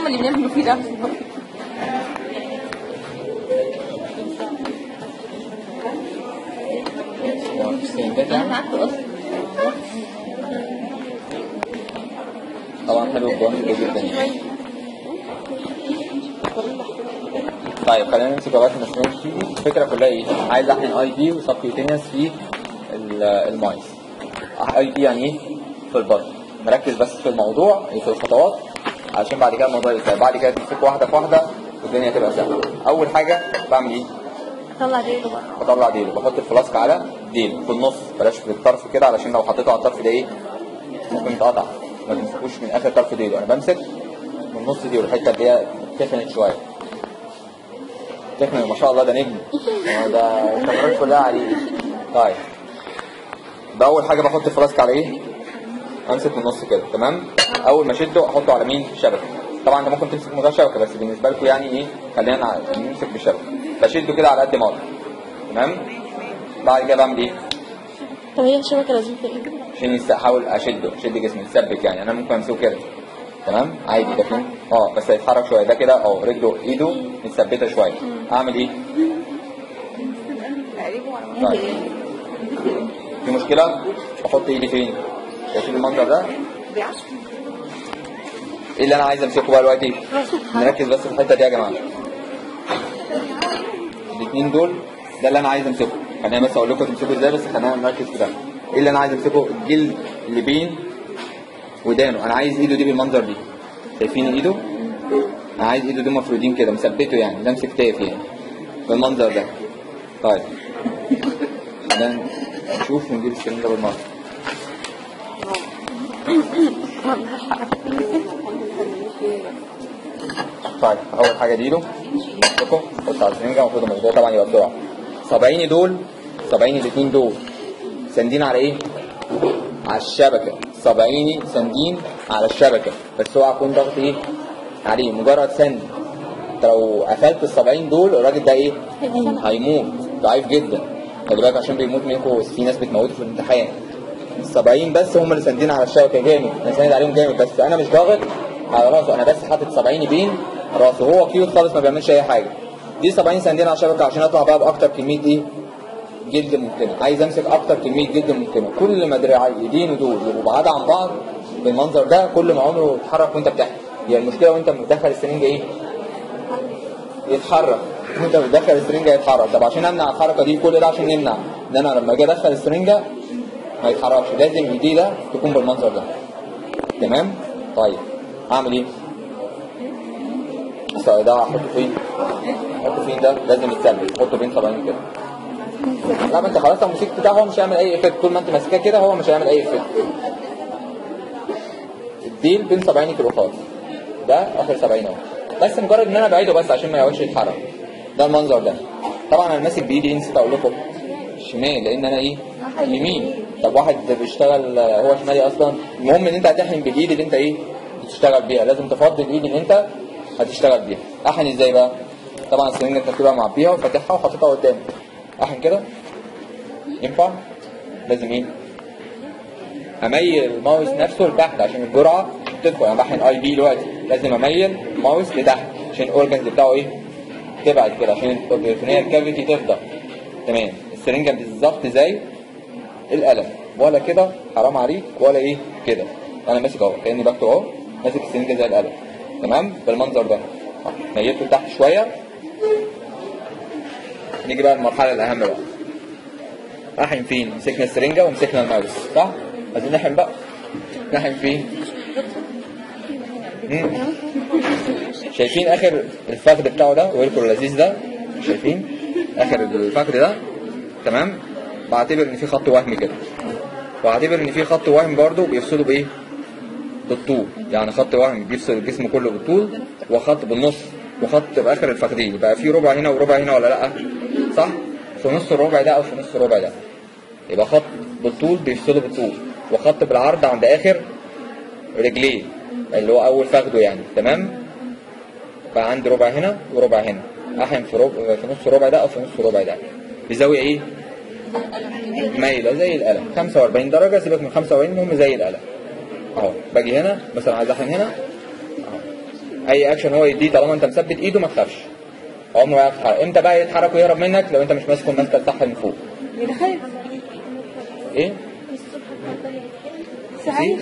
هم اللي بيعملوا فيه ده انا عارفه اصلا طبعا حلو الجوانب ده جدا يعني. طيب خلينا نمسك لغايه ما نسمع فيه الفكره كلها ايه؟ عايز احقن اي بي وسبكيوتينيوس في ال- المايس اي بي يعني ايه؟ في البطن نركز بس في الموضوع في الخطوات عشان بعد كده الموضوع يسهل بعد كده تمسك واحده في واحده والدنيا تبقى سهله اول حاجه بعمل ايه؟ طلع ديله بقى بطلع ديله بحط الفلاسك على ديله في النص بلاش في الطرف كده علشان لو حطيته على الطرف ده ايه ممكن يتقطع ما تمسكوش من اخر طرف ديله انا بمسك من نص ديله الحته اللي هي تخنت شويه تخنت ما شاء الله ده نجم هو ده الكاميرات كلها عليه طيب ده اول حاجه بحط الفلاسك على ايه امسك من النص كده تمام اول ما اشده احطه على مين شبكه طبعا انت ممكن تمسك من غير شبكه بس بالنسبه لكم يعني ايه خلينا نع- نمسك بالشبكه بشده كده على قد ما اقدر تمام بعد كده بعمل ايه طب هي الشبكه لازم في ايه؟ عشان يست- احاول اشده اشد جسمي يتثبت يعني انا ممكن امسكه كده تمام عادي لكن اه بس هيتحرك شويه ده كده اه رجله ايده متثبته شويه اعمل ايه طيب في مشكله احط ايدي فين شايفين المنظر ده ايه اللي انا عايز امسكه بقى دلوقتي نركز بس في الحته دي يا جماعه الاثنين دول ده اللي انا عايز امسكه خلينا بس اقول لكم تمسكوا ازاي بس خلينا نركز في ده ايه اللي انا عايز امسكه الجلد اللي بين ودانه انا عايز ايده دي بالمنظر دي شايفين ايده انا عايز ايده دي مفرودين كده مثبته يعني لمس كتافي يعني بالمنظر ده طيب خلينا نشوف ونجيب السرنجه بالمره طيب اول حاجه دي له شوفوا بص على السرنجه المفروض الموضوع طبعا يبقى بسرعه صابعيني دول صابعيني الاثنين دول ساندين على ايه؟ على الشبكه صابعيني ساندين على الشبكه بس اوعى اكون ضغط ايه؟ عليه مجرد سند انت لو قفلت الصابعين دول الراجل ده ايه؟ هيموت ضعيف جدا خلي بالك عشان بيموت منكم في ناس بتموته في الامتحان الصابعين بس هم اللي ساندين على الشبكه جامد انا ساند عليهم جامد بس انا مش ضاغط على راسه انا بس حاطط صابعيني بين راسه هو كيوت خالص ما بيعملش اي حاجه دي صابعين ساندين على الشبكه عشان اطلع بقى باكتر كميه ايه جلد ممكنه عايز امسك اكتر كميه جلد ممكنه كل ما دراعي ايدين دول يبقوا بعاد عن بعض بالمنظر ده كل ما عمره يتحرك وانت بتحكي هي المشكله وانت بتدخل السرنجه ايه يتحرك وانت بتدخل السرنجه يتحرك طب عشان امنع الحركه دي كل ده عشان نمنع ان انا لما اجي ادخل السرنجه ما يتحركش لازم ايدي ده تكون بالمنظر ده تمام طيب اعمل ايه الصعيد ده احطه فين احطه فين ده لازم يتثبت احطه بين صباعين كده لا ما انت خلاص لو مسكت ده هو مش هيعمل اي افكت طول ما انت ماسكاه كده هو مش هيعمل اي افكت الديل بين صباعينك الرخاص ده اخر صباعين اهو بس مجرد ان انا بعيده بس عشان ما يقعدش يتحرك ده المنظر ده طبعا انا ماسك بايدي نسيت اقول لكم الشمال لان انا ايه اليمين طب واحد بيشتغل آه، هو شمالي اصلا المهم ان انت هتحن بالايد اللي انت ايه بتشتغل بيها لازم تفضل الايد اللي انت هتشتغل بيها احن ازاي بقى طبعا السرنجه انت بتبقى معبيها وفاتحها وحاططها قدامك احن كده ينفع لازم ايه اميل الماوس نفسه لتحت عشان الجرعه تدخل انا بحن اي بي دلوقتي لازم اميل الماوس لتحت عشان الاورجنز بتاعه ايه تبعد كده عشان البريتونيال كافيتي تفضى تمام السرنجه بالظبط زي القلم ولا كده حرام عليك ولا ايه كده انا ماسك اهو كاني بكتب اهو ماسك السرنجه زي القلم تمام بالمنظر ده ميلته لتحت شويه نيجي بقى المرحله الاهم بقى احن فين مسكنا السرنجه ومسكنا الماوس صح عايزين نحن بقى نحن فين مم. شايفين اخر الفخذ بتاعه ده ويلكو اللذيذ ده شايفين اخر الفخذ ده تمام بعتبر ان في خط وهمي كده واعتبر ان في خط وهم برضو بيفصله بايه بالطول يعني خط وهم بيفصل الجسم كله بالطول وخط بالنص وخط باخر الفخذين يبقى في ربع هنا وربع هنا ولا لا صح في نص الربع ده او في نص الربع ده يبقى خط بالطول بيفصله بالطول وخط بالعرض عند اخر رجليه اللي هو اول فخده يعني تمام بقى عندي ربع هنا وربع هنا احن في ربع في نص ربع ده او في نص ربع ده بزاويه ايه مايله زي القلم 45 درجه سيبك من 45 المهم زي القلم اهو باجي هنا مثلا عايز احن هنا اهو اي اكشن هو يديه طالما انت مثبت ايده ما تخافش عمره ما يعرف يتحرك امتى بقى يتحرك ويهرب منك لو انت مش ماسكه ماسكه الصح من فوق ده خايف ايه سعيد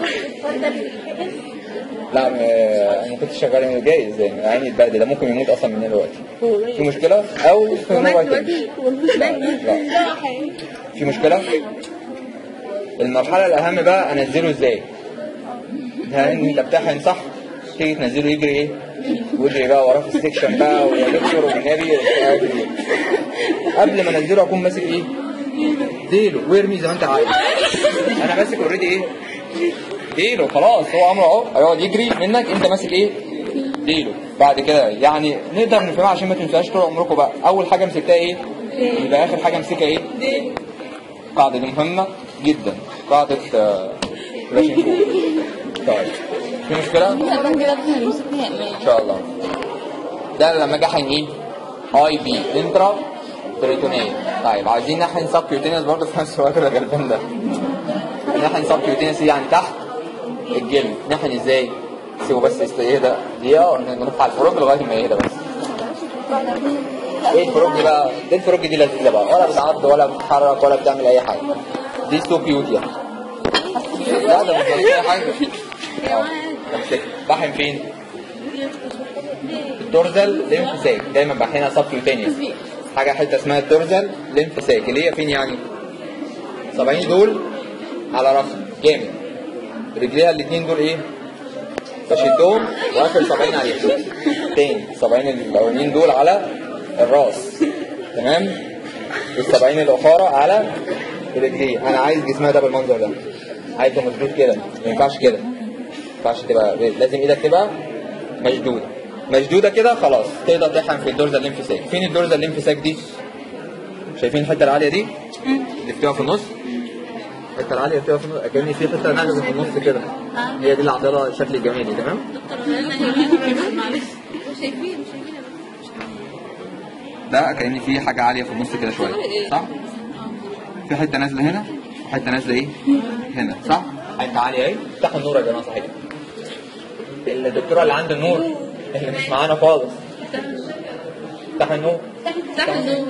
لا م- انا ما كنتش شغال جايز يعني عيني اتبهدل ده ممكن يموت اصلا من دلوقتي في مشكله او في موبايل تاني. لا لا في مشكله المرحله الاهم بقى انزله ازاي ده ان انت بتحقن صح تيجي تنزله يجري ايه ويجري بقى وراه في السكشن بقى ويا دكتور والنبي قبل ما انزله اكون ماسك ايه ديله وارمي زي ما انت عايز انا ماسك اوريدي ايه ديله خلاص هو امره اهو هيقعد يجري منك انت ماسك ايه ديله بعد كده يعني نقدر نفهمها عشان ما تنساش طول عمركم بقى اول حاجه مسكتها ايه يبقى اخر حاجه مسكها ايه القاعده دي مهمه جدا قاعده آه، فلاش فوق. طيب في مشكله طبعا كده احنا مسكنا ان شاء الله ده لما اجي احقن ايه اي بي انترا بريتونيه طيب عايزين نحقن سب كيوتينيوس برضه في نفس الوقت الغلبان ده نحقن سب كيوتينيوس يعني تحت الجلد نحقن ازاي سيبه بس يست- يهدى دقيقه نروح على الفروج لغايه ما يهدى بس ايه الفروج دي بقى دي الفروج دي لذيذه بقى ولا بتعض ولا بتتحرك ولا بتعمل اي حاجه دي سو كيوت يعني لا ده مش بتعمل اي حاجه اه بمسكها. بحقن فين الدورزال ليمف ساك دايما بحقنها سب كيوتينيوس حاجه حته اسمها الدورزال ليمف ساك اللي هي فين يعني صباعين دول على راسها جامد رجليها الاثنين دول ايه بشدهم واخر صباعين عليهم تاني صباعين الاولانيين دول على الراس تمام الصباعين الاخرى على الرجلين انا عايز جسمها ده بالمنظر ده عايزه مشدود كده ما ينفعش كده ما ينفعش تبقى لازم ايدك تبقى مشدوده مشدوده كده خلاص تقدر تحقن في الدورزا الليمف ساك فين الدورزا الليمف ساك دي شايفين الحته العاليه دي اللي بتبقى في النص الحته العاليه بتبقى في النص كان في حته نازله في النص كده هي دي اللي عطيها الشكل الجمالي تمام معلش شايفين شايفين ده كأن في حاجة عالية في النص كده شوية صح؟ في حتة نازلة هنا وحتة نازلة ايه؟ هنا صح؟ حتة عالية اهي افتحوا النور يا جماعة صحيح الدكتورة اللي عند النور اللي مش معانا خالص افتحوا النور تحت النور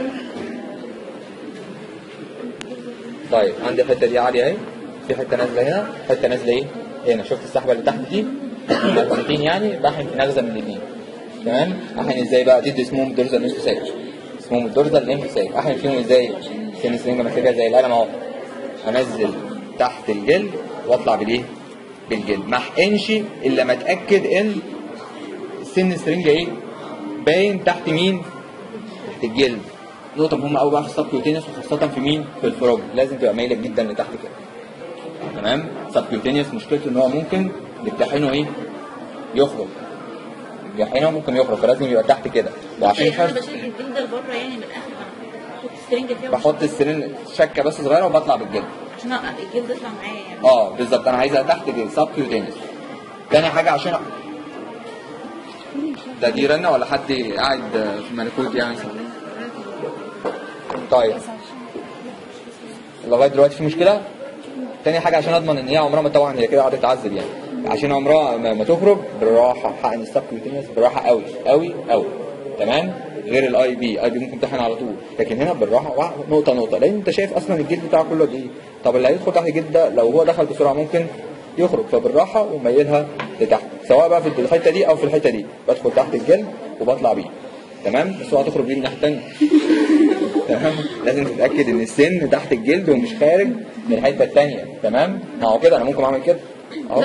طيب عندي الحتة دي عالية اهي في حتة نازلة هنا حتة نازلة ايه؟ هنا شفت السحبة اللي تحت دي؟ مرتين يعني بحن في نغزة من الاثنين تمام؟ احن ازاي بقى؟ دي اسمهم الدورزا الليمف ساك اسمهم الدورزا الليمف ساك احن فيهم ازاي؟ سن السرنجة ماسكها زي القلم اهو انزل تحت الجلد واطلع بالايه؟ بالجلد ما احقنش الا ما اتاكد ان سن السرنجة ايه؟ باين تحت مين؟ تحت الجلد نقطة مهمة قوي بقى في السبكيوتينيوس وخاصة في مين؟ في الفروج لازم تبقى مايلة جدا لتحت كده تمام؟ سبكيوتينيوس مشكلته ان هو ممكن بتحقنه ايه؟ يخرج بيحقنه ممكن يخرج فلازم يبقى تحت كده وعشان انا يخرج بشيل الجلد لبره يعني من الاخر بحط السرنجه فيها بحط السرين شكة بس صغيرة وبطلع بالجلد عشان الجلد يطلع معايا يعني اه بالظبط انا عايزها تحت كده سبكيوتينيوس تاني حاجة عشان ده دي رنة ولا حد قاعد في ملكوت يعني طيب لغايه دلوقتي في مشكله تاني حاجه عشان اضمن ان هي عمرها ما طبعا هي كده قاعده تعذب يعني عشان عمرها ما, ما تخرج بالراحه حقن السبكيوتينيوس بالراحه قوي قوي قوي تمام غير الاي بي اي بي ممكن تحقن على طول لكن هنا بالراحه واحد- نقطه نقطه لان انت شايف اصلا الجلد بتاعه كله قد ايه طب اللي هيدخل تحت الجلد ده لو هو دخل بسرعه ممكن يخرج فبالراحه وميلها لتحت سواء بقى في الحته دي او في الحته دي بدخل تحت الجلد وبطلع بيه تمام بس هو هتخرج بيه من الناحيه الثانيه تمام لازم تتاكد ان السن تحت الجلد ومش خارج من الحته الثانيه تمام ما هو كده انا ممكن اعمل كده اهو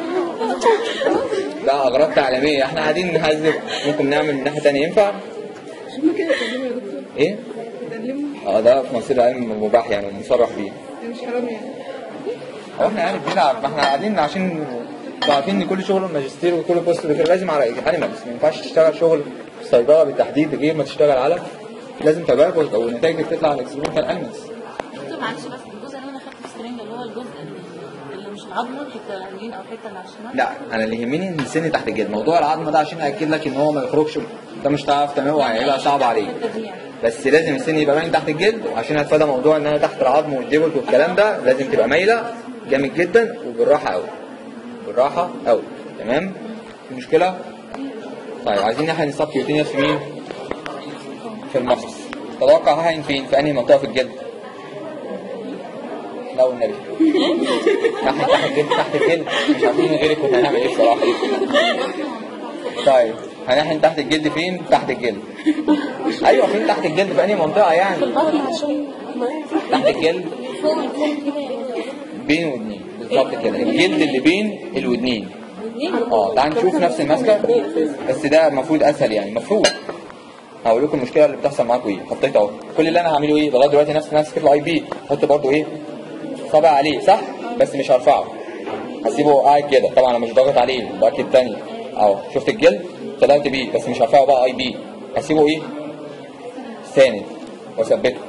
لا اغراض تعليميه احنا قاعدين نهذب ممكن نعمل من ناحيه ثانيه ينفع ممكن يتكلموا يا دكتور ايه يتكلموا اه ده في مصير علم مباح يعني مصرح بيه مش حرام يعني هو احنا يعني بنلعب ما احنا قاعدين عشان انتوا عارفين ان كل شغل ماجستير وكل بوست دكتور لازم على انيمالز ما ينفعش تشتغل شغل في صيدله بالتحديد غير ما تشتغل على لازم تبادل او النتائج اللي بتطلع على اكسبيرمنتال انيمالز دكتور معلش بس الجزء اللي انا خدته في السرنجه اللي هو الجزء اللي- اللي مش العظمه الحته اليمين او الحته اللي على الشمال لا انا اللي يهمني ان السن تحت الجلد موضوع العظمه ده عشان اكد لك ان هو ما يخرجش ده مش هتعرف تعمله وهيبقى صعب عليك الحته دي يعني بس لازم السن يبقى باين تحت الجلد وعشان اتفادى موضوع ان انا تحت العظم والديبوت والكلام ده لازم تبقى مايله جامد جدا وبالراحه قوي بالراحه قوي تمام في مشكله طيب عايزين نحقن السبكيوتينيوس في مين؟ في المفصل تتوقع هحقن فين؟ في انهي منطقة في الجلد؟ لا والنبي تحت تحت الجلد تحت الجلد مش عارفين من غيرك كنا هنعمل ايه بصراحة طيب هنحقن تحت الجلد فين؟ تحت الجلد ايوه فين تحت الجلد في انهي منطقة يعني؟ البطن عشان تحت الجلد فوق الكون كده بين ودنين بالظبط كده الجلد اللي بين الودنين ودنين اه تعال نشوف نفس المسكه بس ده المفروض اسهل يعني المفروض هقول لكم المشكله اللي بتحصل معاكم ايه حطيت اهو كل اللي انا هعمله ايه لغايه دلوقتي نفس مسكه الاي بي احط برضو ايه صابع عليه صح بس مش هرفعه هسيبه قاعد كده طبعا انا مش ضاغط عليه باكد تاني اهو شفت الجلد طلعت بيه بس مش هرفعه بقى اي بي هسيبه ايه ساند واثبته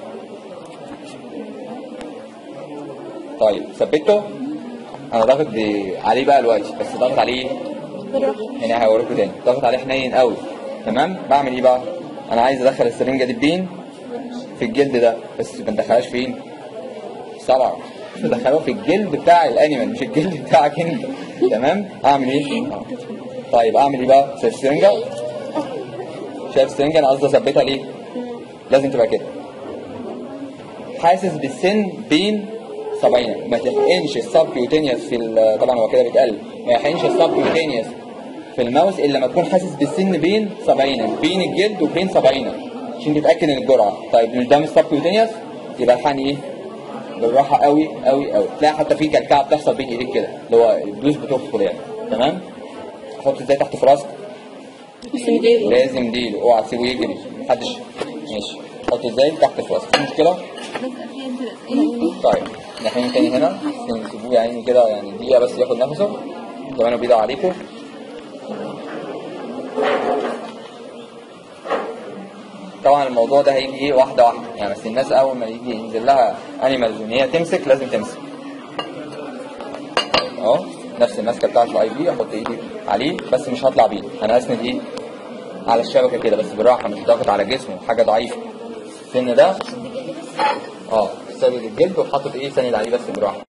طيب ثبته انا ضاغط ب- عليه بقى دلوقتي بس ضاغط عليه هنا هوريكم تاني ضاغط عليه حنين قوي تمام بعمل ايه بقى انا عايز ادخل السرنجه دي بين في الجلد ده بس ما ندخلهاش فين طبعا بدخلوه في الجلد بتاع الانيمال مش الجلد بتاعك انت تمام اعمل ايه آه. طيب اعمل ايه بقى شايف السرنجه شايف السرنجه انا قصدي اثبتها ليه لازم تبقى كده حاسس بالسن بين صبعينك ما تحقنش السبكيوتينيوس في ال- طبعا هو كده بيتقل ما يحقنش السبكيوتينيوس في الماوس الا لما تكون حاسس بالسن بين صبعينك بين الجلد وبين صبعينك عشان تتاكد ان الجرعه طيب مش ده مش سبكيوتينيوس يبقى الحقن ايه بالراحه قوي قوي قوي تلاقي حتى في كلكعه بتحصل بين ايديك كده اللي هو الدوس بتدخل يعني تمام احط ازاي تحت فراسك لازم ديله اوعى تسيبه يجري محدش ماشي حط ازاي تحت فراسك في مشكله طيب نحن تاني هنا نسيبوه يعني كده يعني دقيقة بس ياخد نفسه زمانه بيدعى عليكم طبعا الموضوع ده هيجي ايه واحدة واحدة يعني بس الناس أول ما يجي ينزل لها أنيمالز إن هي تمسك لازم تمسك أهو نفس الماسكة بتاعت الأي بي أحط إيدي عليه بس مش هطلع بيه أنا هسند إيه على الشبكة كده بس بالراحة مش ضاغط على جسمه حاجة ضعيفة السن ده اه سابق الجلد وحاطط ايه سند عليه بس براحه